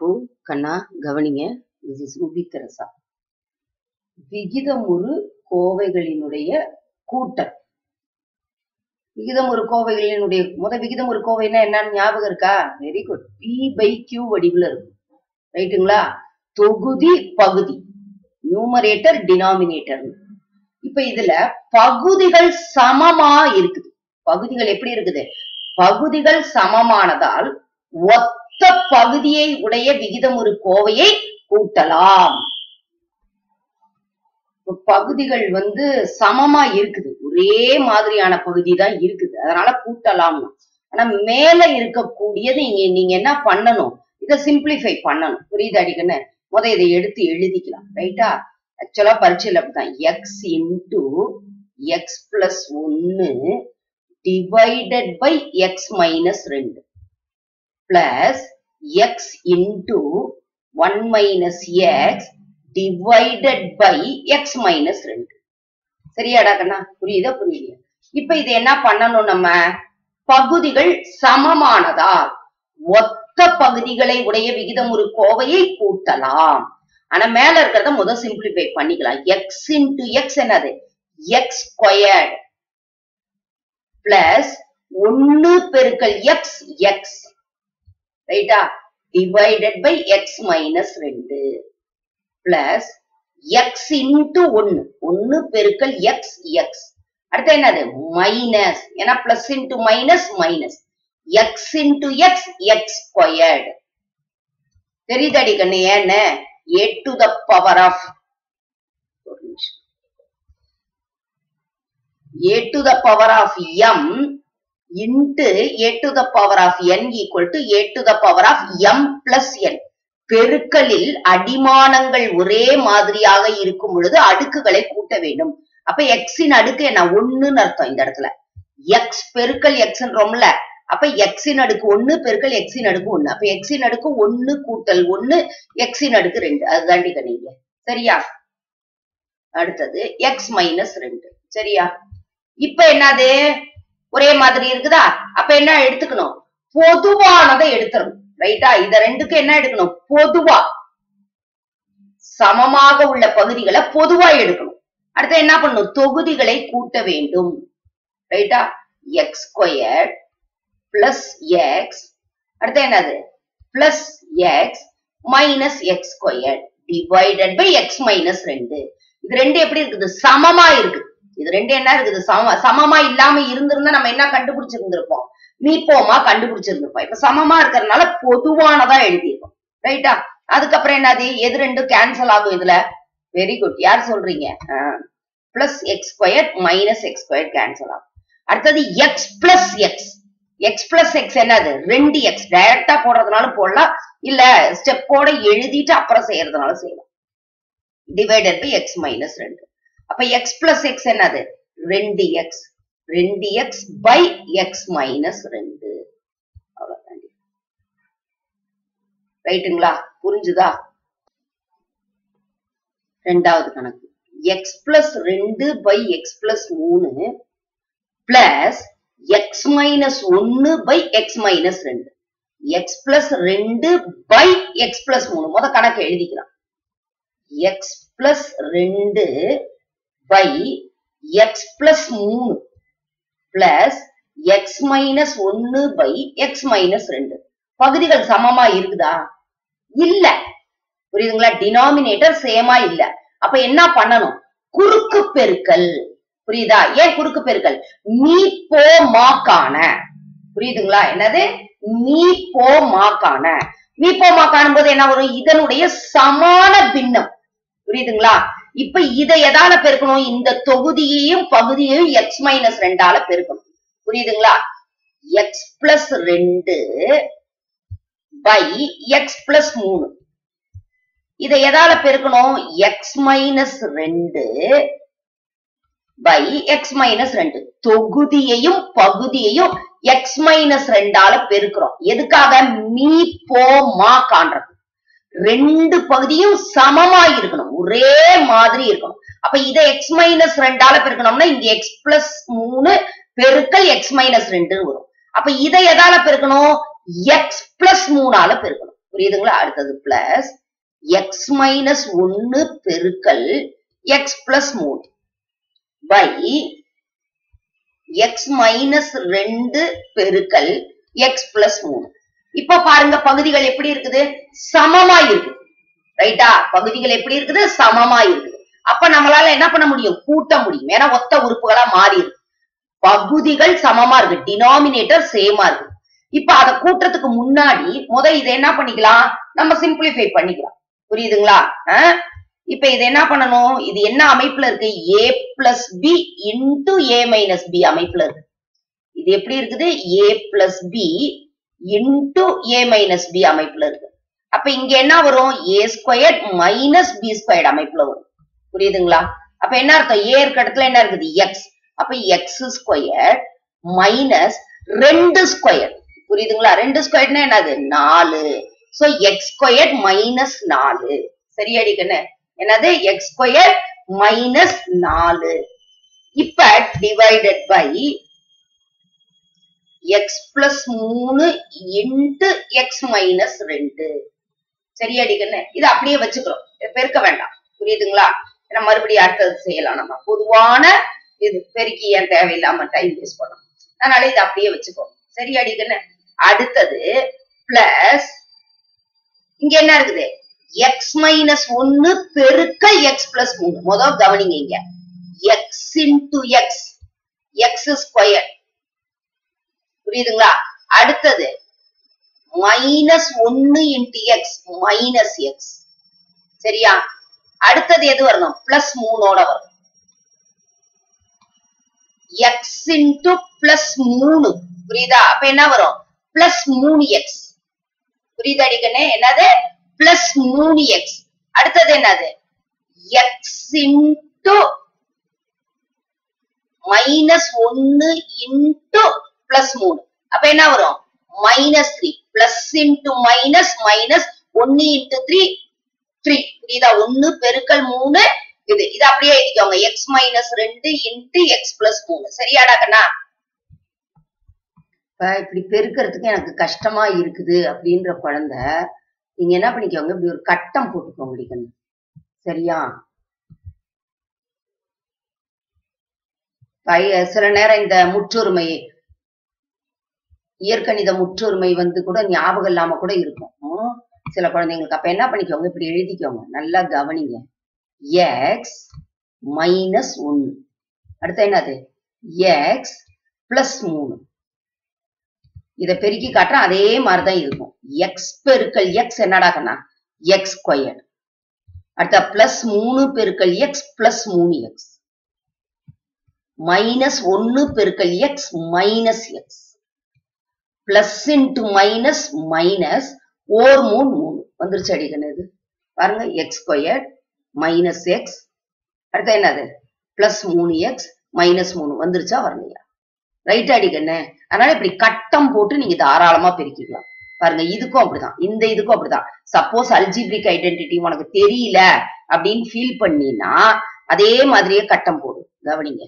கு கண்ணா கவனிங்க this is Ruby Teresa விகிதமுறு கோவைகளினுடைய கூட்டல் விகிதமுறு கோவைகளினுடைய முத விகிதமுறு கோவைன்னா என்னன்னு ஞாபகம் இருக்கா very good P by Q வடிவில் இருக்கும் ரைட்டுங்களா தொகுதி பகுதி நியூமரேட்டர் டினாமினேட்டர் இப்ப இதுல பகுதிகள் சமமா இருக்குது பகுதிகள் எப்படி இருக்குது பகுதிகள் சமமானதால் ஒத்த பகுதியை உடைய விகிதமுறு கோவையை கூட்டலாம் இப்ப பகுதிகள் வந்து சமமா இருக்குது ஒரே மாதிரியான பகுதி தான் இருக்குது அதனால கூட்டலாம் ஆனா மேல இருக்கக்கூடியது இங்க நீங்க என்ன பண்ணணும் இதை சிம்பிளிஃபை பண்ணணும் புரியுது அடிக்கன்னு முத இதை எடுத்து எழுதிக்கலாம் ரைட்டா ஆக்சுவலா பரீட்சையில் அப்படிதான் எக்ஸ் இன்டு எக்ஸ் பிளஸ் ஒன்னு டிவைடட் பை எக்ஸ் மைனஸ் ரெண்டு plus x into one minus x divided by x minus ரெண்டு சரியாடா கண்ணா புரியுதா புரியலையா இப்ப இது என்ன பண்ணணும் நம்ம பகுதிகள் சமமானதா ஒத்த பகுதிகளை உடைய விகிதமுறு கோவையை கூட்டலாம் ஆனா மேல இருக்கிறத முதல் சிம்பிளிஃபை பண்ணிக்கலாம் எக்ஸ் இன்டு எக்ஸ் என்னது எக்ஸ் ஸ்கொயர்ட் பிளஸ் ஒன்னு பெருக்கல் எக்ஸ் எக்ஸ் ரைட்டா டிவைடட் பை எக்ஸ் மைனஸ் ரெண்டு பிளஸ் எக்ஸ் இன்டு ஒன்னு ஒன்னு பெருக்கல் எக்ஸ் எக்ஸ் அடுத்து என்னது மைனஸ் ஏன்னா plus into minus minus x into x x squared தெரியுதாடி கண்ணு ஏன்னு A to the power of ஒரு நிமிஷம் A to the power of M into A to the power of N equal to A to the power of M plus N பெருக்கலில் அடிமானங்கள் ஒரே மாதிரியாக இருக்கும் பொழுது அடுக்குகளை கூட்ட வேண்டும் அப்ப எக்ஸின் அடுக்கு என்ன ஒண்ணுன்னு அர்த்தம் இந்த இடத்துல எக்ஸ் பெருக்கல் எக்ஸ்ன்றோம்ல அப்ப எக்ஸின் அடுக்கு ஒண்ணு பெருக்கல் எக்ஸின் அடுக்கு ஒண்ணு அப்ப எக்ஸின் அடுக்கு ஒண்ணு கூட்டல் ஒண்ணு எக்ஸின் அடுக்கு ரெண்டு அதுதாண்டி கணிங்க சரியா அடுத்தது எக்ஸ் மைனஸ் ரெண்டு சரியா இப்ப என்னது ஒரே மாதிரி இருக்குதா அப்ப என்ன எடுத்துக்கணும் பொதுவானதை எடுத்துடணும் ரைட்டா இத ரெண்டுக்கு என்ன எடுக்கணும் பொதுவா சமமாக உள்ள பகுதிகளை பொதுவா எடுக்கணும் அடுத்து என்ன பண்ணணும் தொகுதிகளை கூட்ட வேண்டும் ரைட்டா எக்ஸ் ஸ்கொயர் பிளஸ் எக்ஸ் அடுத்து என்னது plus x minus x square divided by x minus ரெண்டு இது ரெண்டு எப்படி இருக்குது சமமா இருக்குது இது ரெண்டு என்ன இருக்குது சம சமமா இல்லாம இருந்திருந்தா நம்ம என்ன கண்டுபிடிச்சிருந்திருப்போம் மீப்போமா கண்டுபிடிச்சிருந்திருப்போம் இப்ப சமமா இருக்கிறதுனால பொதுவானதா எழுதியிருக்கோம் ரைட்டா அதுக்கப்புறம் என்னது எது ரெண்டும் கேன்சல் ஆகும் இதுல வெரி குட் யார் சொல்றீங்க plus x square minus x square cancel ஆகும் அடுத்தது x plus x x plus x என்னது ரெண்டு எக்ஸ் டைரக்டா போடுறதுனால போடலாம் இல்ல ஸ்டெப்போட எழுதிட்டு அப்புறம் செய்யறதுனால செய்யலாம் டிவைடட் பை எக்ஸ் மைனஸ் ரெண்டு அப்ப எக்ஸ் பிளஸ் எக்ஸ் என்னது ரெண்டு எக்ஸ் ரெண்டு எக்ஸ் பை எக்ஸ் மைனஸ் ரெண்டு அவ்வளவுதான் ரைட்டுங்களா புரிஞ்சுதா ரெண்டாவது கணக்கு எக்ஸ் பிளஸ் ரெண்டு பை எக்ஸ் பிளஸ் மூணு பிளஸ் எக்ஸ் மைனஸ் ஒன்னு பை எக்ஸ் மைனஸ் ரெண்டு எக்ஸ் பிளஸ் ரெண்டு பை எக்ஸ் பிளஸ் மூணு முத கணக்கு எழுதிக்கலாம் எக்ஸ் பிளஸ் ரெண்டு பை எக்ஸ் பிளஸ் மூணு பிளஸ் எக்ஸ் மைனஸ் ஒன்னு பை எக்ஸ் மைனஸ் ரெண்டு பகுதிகள் சமமா இருக்குதா இல்ல புரியுதுங்களா டினாமினேட்டர் சேமா இல்ல அப்ப என்ன பண்ணணும் குறுக்கு பெருக்கல் புரியுதா ஏன் குறுக்கு பெருக்கல் நீ போ மாக்கான புரியுதுங்களா என்னது நீ போ மாக்கான நீ போ மாக்கானும் போது என்ன வரும் இதனுடைய சமான பின்னம் புரியுதுங்களா இப்ப இதை எதால பெருக்கணும் இந்த தொகுதியையும் பகுதியையும் எக்ஸ் மைனஸ் ரெண்டால பெருக்கணும் புரியுதுங்களா எக்ஸ் பிளஸ் ரெண்டு பை எக்ஸ் பிளஸ் மூணு இதை எதால பெருக்கணும் எக்ஸ் மைனஸ் ரெண்டு பை எக்ஸ் மைனஸ் ரெண்டு தொகுதியையும் பகுதியையும் எக்ஸ் மைனஸ் ரெண்டால பெருக்கிறோம் எதுக்காக மீ போ மா காண்றது ரெண்டு பகுதியும் சமமா இருக்கணும் ஒரே மாதிரி இருக்கணும் அப்ப இதை எக்ஸ் மைனஸ் ரெண்டால பெருக்கணும்னா இங்க எக்ஸ் பிளஸ் மூணு பெருக்கல் எக்ஸ் மைனஸ் ரெண்டு வரும் அப்ப இதை எதால பெருக்கணும் எக்ஸ் பிளஸ் மூணால பெருக்கணும் புரியுதுங்களா அடுத்தது பிளஸ் எக்ஸ் மைனஸ் ஒன்னு பெருக்கல் எக்ஸ் பிளஸ் மூணு பை எக்ஸ் மைனஸ் ரெண்டு பெருக்கல் எக்ஸ் பிளஸ் மூணு இப்ப பாருங்க பகுதிகள் எப்படி இருக்குது சமமா இருக்குது ரைட்டா பகுதிகள் எப்படி இருக்குது சமமா இருக்குது அப்ப நம்மளால என்ன பண்ண முடியும் கூட்ட முடியும் ஏன்னா ஒத்த உறுப்புகளா மாறி இருக்கு பகுதிகள் சமமா இருக்கு டினாமினேட்டர் சேமா இருக்கு இப்ப அத கூட்டுறதுக்கு முன்னாடி முத இதை என்ன பண்ணிக்கலாம் நம்ம சிம்பிளிஃபை பண்ணிக்கலாம் புரியுதுங்களா அஹ்? இப்ப இது என்ன பண்ணணும் இது என்ன அமைப்புல இருக்கு A plus B into A minus B அமைப்புல இருக்கு இது எப்படி இருக்குது A plus B into A minus B அமைப்புல இருக்கு அப்ப இங்க என்ன வரும் A square minus B square அமைப்புல வரும் புரியுதுங்களா அப்ப என்ன அர்த்தம் ஏ இருக்க இடத்துல என்ன இருக்குது எக்ஸ் அப்ப எக்ஸ் ஸ்கொயர் மைனஸ் ரெண்டு ஸ்கொயர் புரியுதுங்களா ரெண்டு ஸ்கொயர்னா என்னது நாலு சோ எக்ஸ் ஸ்கொயர் மைனஸ் நாலு சரியாடி கண்ணு என்னது எக்ஸ் ஸ்கொயர் மைனஸ் நாலு இப்ப டிவைடட் பை எக்ஸ் பிளஸ் மூணு இன்டு எக்ஸ் மைனஸ் ரெண்டு சரியாடி கண்ணு இது அப்படியே வச்சுக்கிறோம் இதை பெருக்க வேண்டாம் புரியுதுங்களா ஏன்னா மறுபடியும் அடுத்தது செய்யலாம் நம்ம பொதுவான இது பெருக்கி ஏன் தேவையில்லாம டைம் வேஸ்ட் பண்ணணும் அதனால இதை அப்படியே வச்சுக்கோ சரியாடி கண்ணு அடுத்தது பிளஸ் இங்க என்ன இருக்குது எக்ஸ் மைனஸ் ஒன்னு பெருக்க எக்ஸ் பிளஸ் மூணு முதல் கவனிங்க இங்க x into x x square புரியுதுங்களா அடுத்தது மைனஸ் ஒன்னு இன்டு எக்ஸ் மைனஸ் எக்ஸ் சரியா அடுத்தது எது வரணும் பிளஸ் மூணோட வரும் எக்ஸ் இன்டு பிளஸ் மூணு புரியுதா அப்ப என்ன வரும் பிளஸ் மூணு எக்ஸ் புரியுதா அடிக்கண்ணே என்னது பிளஸ் மூணு எக்ஸ் அடுத்தது என்னது எக்ஸ் இன்டு மைனஸ் ஒன்னு இன்டு பிளஸ் மூணு அப்ப என்ன வரும் minus three plus into minus minus ஒன்னு இன்டு த்ரீ த்ரீ புரியுதா ஒன்னு பெருக்கல் மூணு இது இது அப்படியே எழுதிக்கோங்க எக்ஸ் மைனஸ் ரெண்டு இன்டு எக்ஸ் பிளஸ் மூணு சரியாடா கண்ணா இப்ப இப்படி பெருக்கிறதுக்கு எனக்கு கஷ்டமா இருக்குது அப்படின்ற குழந்தை நீங்க என்ன பண்ணிக்கோங்க இப்படி ஒரு கட்டம் போட்டுக்கோங்க இப்படி கண்ணு சரியா பய- சில நேரம் இந்த முற்றுரிமை இயற்கணித முற்றுரிமை வந்து கூட ஞாபகம் இல்லாம கூட இருக்கும் உம், சில குழந்தைங்களுக்கு அப்ப என்ன பண்ணிக்கோங்க இப்படி எழுதிக்கோங்க நல்லா கவனிங்க எக்ஸ் மைனஸ் ஒன்னு அடுத்து என்னது எக்ஸ் பிளஸ் மூணு இத பெருக்கி காட்டுறேன் அதே மாதிரிதான் இருக்கும் எக்ஸ் பெருக்கல் எக்ஸ் என்னடா கண்ணா எக்ஸ் ஸ்கொயர் அடுத்த பிளஸ் மூணு பெருக்கல் எக்ஸ் பிளஸ் மூணு எக்ஸ் மைனஸ் ஒன்னு பெருக்கல் x minus x plus into minus minus ஓர் மூணு மூணு வந்துருச்சு அடிக்கணும் இது பாருங்க எக்ஸ் ஸ்கொயர் மைனஸ் எக்ஸ் அடுத்து என்னது பிளஸ் மூணு எக்ஸ் மைனஸ் மூணு வந்துருச்சா வரலையா ரைட் அடிக்கண்ணே அதனால இப்படி கட்டம் போட்டு நீங்க தாராளமா பெருக்கிக்கலாம் பாருங்க இதுக்கும் அப்படிதான் இந்த இதுக்கும் அப்படிதான் சப்போஸ் அல்ஜிப்ரிக் ஐடென்டிட்டி உனக்கு தெரியல அப்படின்னு ஃபீல் பண்ணினா அதே மாதிரியே கட்டம் போடு கவனிங்க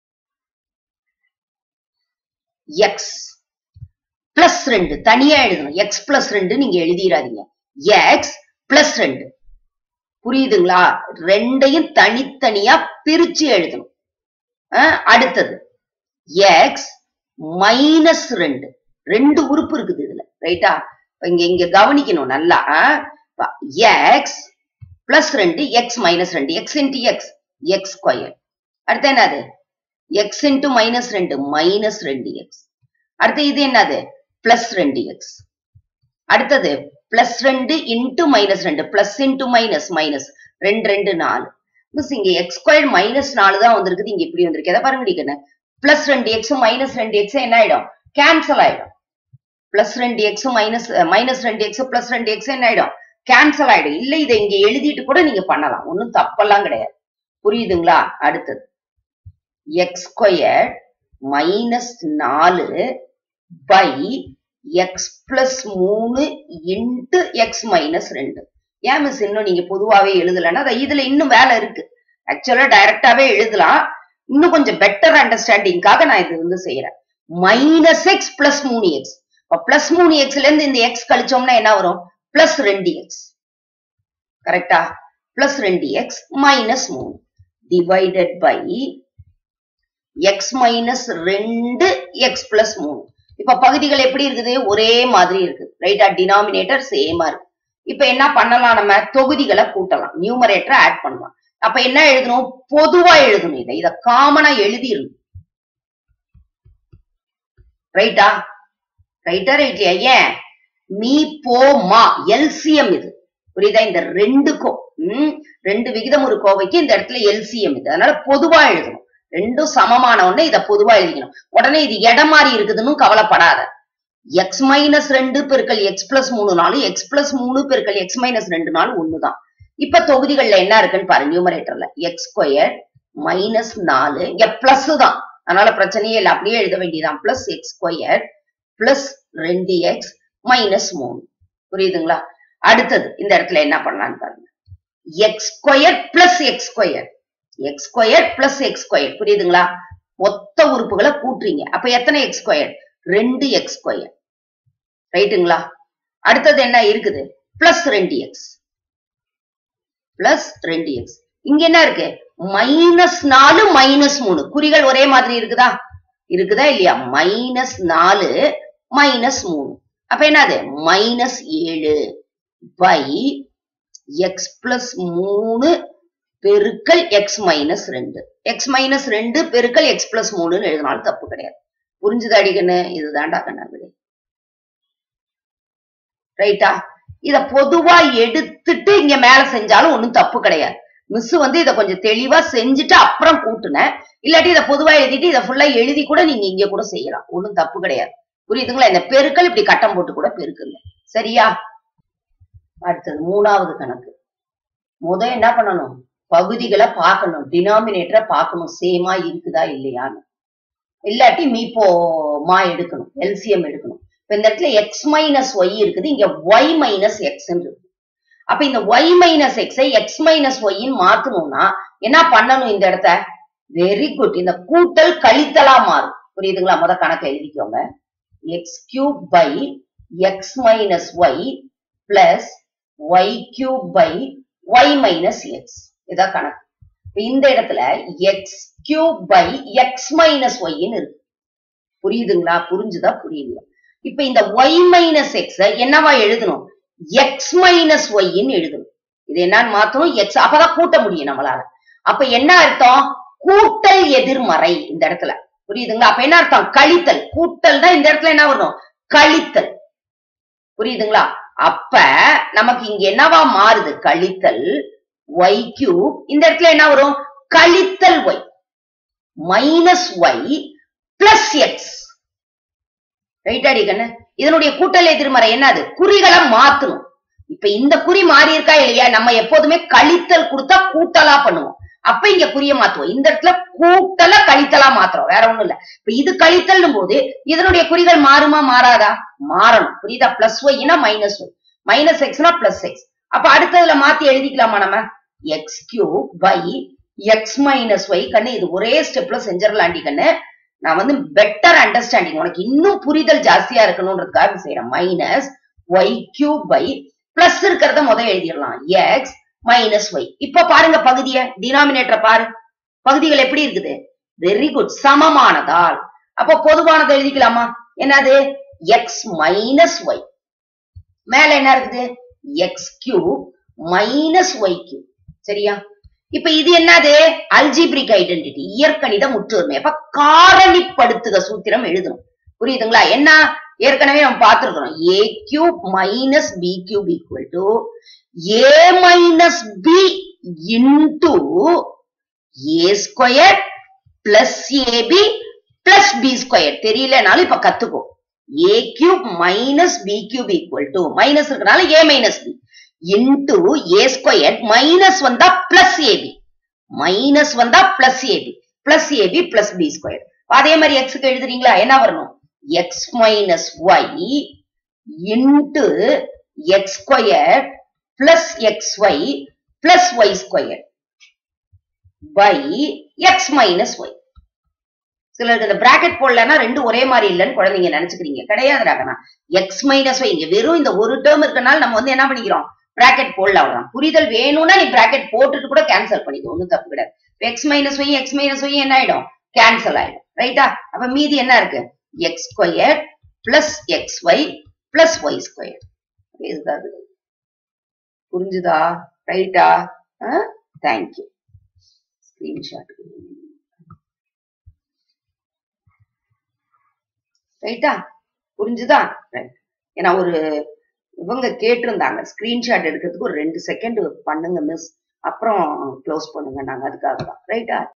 எக்ஸ் பிளஸ் ரெண்டு தனியா எழுதணும் எக்ஸ் பிளஸ் ரெண்டு நீங்க எழுதிடாதீங்க எக்ஸ் பிளஸ் ரெண்டு புரியுதுங்களா ரெண்டையும் தனித்தனியா பிரிச்சு எழுதணும் அஹ், அடுத்தது எக்ஸ் மைனஸ் ரெண்டு ரெண்டு உறுப்பு இருக்குது இதுல ரைட்டா இங்க இங்க கவனிக்கணும் நல்லா எக்ஸ் பிளஸ் ரெண்டு எக்ஸ் மைனஸ் ரெண்டு x into x x square அடுத்து என்னது எக்ஸ் இன்டு மைனஸ் ரெண்டு மைனஸ் ரெண்டு எக்ஸ் அடுத்து இது என்னது பிளஸ் ரெண்டு எக்ஸ் அடுத்தது பிளஸ் ரெண்டு இன்டு மைனஸ் ரெண்டு பிளஸ் இன்டு மைனஸ் மைனஸ் ரெண்டு ரெண்டு நாலு மிஸ் இங்க எக்ஸ் ஸ்கொயர் மைனஸ் நாலு தான் வந்திருக்குது இங்க இப்படி வந்திருக்கு எதை பாருங்க டிக்கன்னு பிளஸ் ரெண்டு எக்ஸ் மைனஸ் ரெண்டு எக்ஸ் என்ன ஆயிடும் கேன்சல் ஆயிடும் பிளஸ் ரெண்டு எக்ஸ் மைனஸ் மைனஸ் ரெண்டு எக்ஸ் பிளஸ் ரெண்டு எக்ஸ் என்ன ஆயிடும் கேன்சல் ஆயிடும் இல்ல இதை இங்க எழுதிட்டு கூட நீங்க பண்ணலாம் ஒண்ணும் தப்பெல்லாம் கிடையாது புரியுதுங்களா அடுத்தது எக்ஸ் ஸ்கொயர் மைனஸ் நாலு பை எக்ஸ் பிளஸ் மூணு இன்ட்டு எக்ஸ் மைனஸ் ரெண்டு ஏன் மிஸ் இன்னும் நீங்க பொதுவாவே எழுதலைன்னா அது இதுல இன்னும் வேலை இருக்கு ஆக்சுவலா டைரக்டாவே எழுதலாம் இன்னும் கொஞ்சம் பெட்டர் அண்டர்ஸ்டாண்டிங்காக நான் இது வந்து செய்யறேன் மைனஸ் எக்ஸ் பிளஸ் மூணு எக்ஸ் பிளஸ் மூணு எக்ஸ்ல இருந்து இந்த எக்ஸ் கழிச்சோம்னா என்ன வரும் பிளஸ் ரெண்டு எக்ஸ் கரெக்டா பிளஸ் ரெண்டு எக்ஸ் மைனஸ் மூணு டிவைடட் பை எக்ஸ் மைனஸ் ரெண்டு எக்ஸ் பிளஸ் மூணு இப்ப பகுதிகள் எப்படி இருக்குது ஒரே மாதிரி இருக்கு ரைட்டா டினாமினேட்டர் சேமா இருக்கு இப்ப என்ன பண்ணலாம் நம்ம தொகுதிகளை கூட்டலாம் நியூமரேட்டரை ஆட் பண்ணலாம் அப்ப என்ன எழுதணும் பொதுவா எழுதணும் இதை இத காமனா எழுதிடணும் ரைட்டா ரைட்டா ரைட்லையா ஏன் மீ போ மா எல்சிஎம் இது புரியுதா இந்த ரெண்டுக்கும் ம், ரெண்டு விகிதம் ஒரு கோவைக்கு இந்த இடத்துல எல்சிஎம் இது அதனால பொதுவா எழுதணும் ரெண்டும் சமமான ஒண்ணு இத பொதுவா எழுதிக்கணும் உடனே இது இடம் மாறி இருக்குதுன்னு கவலைப்படாத எக்ஸ் மைனஸ் ரெண்டு பெருக்கல் எக்ஸ் பிளஸ் மூணு நாளும் எக்ஸ் பிளஸ் மூணு பெருக்கல் எக்ஸ் மைனஸ் ரெண்டு நாள் ஒண்ணுதான் இப்ப தொகுதிகள்ல என்ன இருக்குன்னு பாரு நியூமரேட்டர்ல எக்ஸ் ஸ்கொயர் மைனஸ் நாலு இங்க பிளஸ் தான் அதனால பிரச்சனையே இல்லை அப்படியே எழுத வேண்டியதான் பிளஸ் எக்ஸ் ஸ்கொயர் பிளஸ் ரெண்டு எக்ஸ் மைனஸ் மூணு புரியுதுங்களா அடுத்தது இந்த இடத்துல என்ன பண்ணலாம்னு பாருங்க x square plus x square x square plus x square புரியுதுங்களா மொத்த உறுப்புகளை கூட்டுறீங்க அப்ப எத்தனை எக்ஸ் ஸ்கொயர் ரெண்டு எக்ஸ் ஸ்கொயர் ரைட்டுங்களா அடுத்தது என்ன இருக்குது பிளஸ் ரெண்டு எக்ஸ் பிளஸ் ரெண்டு எக்ஸ் இங்க என்ன இருக்கு மைனஸ் நாலு மைனஸ் மூணு குறிகள் ஒரே மாதிரி இருக்குதா இருக்குதா இல்லையா மைனஸ் நாலு மைனஸ் மூணு அப்ப என்னது மைனஸ் ஏழு பை எக்ஸ் பிளஸ் மூணு பெருக்கல் எக்ஸ் மைனஸ் ரெண்டு எக்ஸ் மைனஸ் ரெண்டு பெருக்கல் எக்ஸ் பிளஸ் மூணுன்னு எழுதினாலும் தப்பு கிடையாது புரிஞ்சுது அடிக்கண்ணு இதுதான்டா கண்ணா விடை ரைட்டா இத பொதுவா எடுத்துட்டு இங்க மேல செஞ்சாலும் ஒண்ணும் தப்பு கிடையாது மிஸ் வந்து இத கொஞ்சம் தெளிவா செஞ்சுட்டு அப்புறம் கூட்டுனேன் இல்லாட்டி இத பொதுவா எழுதிட்டு இத ஃபுல்லா எழுதி கூட நீங்க இங்க கூட செய்யலாம் ஒண்ணும் தப்பு கிடையாது புரியுதுங்களா இந்த பெருக்கல் இப்படி கட்டம் போட்டு கூட பெருக்குங்க சரியா அடுத்தது மூணாவது கணக்கு முத என்ன பண்ணணும் பகுதிகளை பார்க்கணும் டினாமினேட்டரை பார்க்கணும் சேமா இருக்குதா இல்லையான்னு இல்லாட்டி மீப்போ மா எடுக்கணும் எல்சிஎம் எடுக்கணும் இப்ப இந்த இடத்துல எக்ஸ் மைனஸ் ஒய் இருக்குது இங்க ஒய் மைனஸ் எக்ஸ் இருக்கு அப்ப இந்த ஒய் மைனஸ் எக்ஸை எக்ஸ் மைனஸ் ஒய்ன்னு மாத்தணும்னா என்ன பண்ணணும் இந்த இடத்த வெரி குட் இந்த கூட்டல் கழித்தலா மாறும் புரியுதுங்களா முத கணக்கு எழுதிக்கோங்க x cube by x minus y plus y cube by y minus x இதான் கணக்கு இப்ப இந்த இடத்துல x cube by x minus ஒய்ன்னு இருக்கு புரியுதுங்களா புரிஞ்சுதா புரியுதுங்களா இப்ப இந்த ஒய் மைனஸ் எக்ஸ் என்னவா எழுதணும் எக்ஸ் மைனஸ் ஒய்ன்னு எழுதணும் இது என்னன்னு மாத்தணும் எக்ஸ் அப்பதான் கூட்ட முடியும் நம்மளால அப்ப என்ன அர்த்தம் கூட்டல் எதிர்மறை இந்த இடத்துல புரியுதுங்களா அப்ப என்ன அர்த்தம் கழித்தல் கூட்டல் தான் இந்த இடத்துல என்ன வரணும் கழித்தல் புரியுதுங்களா அப்ப நமக்கு இங்க என்னவா மாறுது கழித்தல் ஒய் கியூப் இந்த இடத்துல என்ன வரும் கழித்தல் y minus y plus x ரைட்டாடி கண்ணு இதனுடைய கூட்டல் எதிர்மறை என்னது குறிகளை மாத்தணும் இப்ப இந்த குறி மாறி இருக்கா இல்லையா நம்ம எப்போதுமே கழித்தல் கொடுத்தா கூட்டலா பண்ணுவோம் அப்ப இங்க குறிய மாத்துவோம் இந்த இடத்துல கூட்டல கழித்தலா மாத்துறோம் வேற ஒண்ணும் இல்ல இப்ப இது கழித்தல்னும் போது இதனுடைய குறிகள் மாறுமா மாறாதா மாறணும் புரியுதா பிளஸ் ஒய்னா மைனஸ் ஒய் மைனஸ் எக்ஸ்னா பிளஸ் எக்ஸ் அப்ப அடுத்ததுல மாத்தி எழுதிக்கலாமா நம்ம x cube by x minus y கண்ணு இது ஒரே ஸ்டெப்ல செஞ்சிடலாண்டி கண்ணு நான் வந்து பெட்டர் அண்டர்ஸ்டாண்டிங் உனக்கு இன்னும் புரிதல் ஜாஸ்தியா இருக்கணும்ன்றதுக்காக இது செய்யறேன் minus y cube by plus இருக்கிறத முதல் எழுதிடலாம் எக்ஸ் மைனஸ் ஒய் இப்ப பாருங்க பகுதியை டினாமினேட்டரை பாரு பகுதிகள் எப்படி இருக்குது வெரி குட் சமமானதால் அப்ப பொதுவானதை எழுதிக்கலாமா என்னது எக்ஸ் மைனஸ் ஒய் மேல என்ன இருக்குது x cube minus y cube சரியா இப்ப இது என்னது அல்ஜிப்ரிக் ஐடென்டிட்டி இயற்கணித முற்றுரிமை அப்ப காரணிப்படுத்துக சூத்திரம் எழுதணும் புரியுதுங்களா என்ன ஏற்கனவே நம்ம பார்த்திருக்கிறோம் A cube minus B cube equal to A minus B into A square plus AB plus B square தெரியலனாலும் இப்ப கத்துக்கோ A cube minus B cube equal to minus இருக்கனால A minus B into A square minus வந்தா plus AB minus வந்தா plus AB plus AB plus B square அதே மாதிரி எக்ஸுக்கு எழுதுறீங்களா என்ன வரணும் x minus y into x square plus x y plus y square by x minus y சிலருக்கு இந்த பிராக்கெட் போடலன்னா ரெண்டு ஒரே மாதிரி இல்லைன்னு குழந்தைங்க நினைச்சுக்கிறீங்க கிடையாது ராகனா எக்ஸ் மைனஸ் ஒய் இங்க வெறும் இந்த ஒரு டேர்ம் இருக்கனால நம்ம வந்து என்ன பண்ணிக்கிறோம் பிராக்கெட் போடல அவ்வளவுதான் புரிதல் வேணும்னா நீ பிராக்கெட் போட்டுட்டு கூட கேன்சல் பண்ணிக்கோ ஒன்றும் தப்பு கிடையாது x minus y x minus y என்ன ஆயிடும் கேன்சல் ஆயிடும் ரைட்டா அப்ப மீதி என்ன இருக்கு x square plus x y plus y square இதுதான் விடை. புரிஞ்சுதா ரைட்டா தேங்க்யூ ஸ்கிரீன்ஷாட் ரைட்டா புரிஞ்சுதா ரைட் ஏன்னா ஒரு இவங்க கேட்டிருந்தாங்க ஸ்கிரீன்ஷாட் எடுக்கிறதுக்கு ஒரு ரெண்டு செகண்ட் பண்ணுங்க மிஸ் அப்புறம் க்ளோஸ் பண்ணுங்க நாங்க அதுக்காக தான் ரைட்டா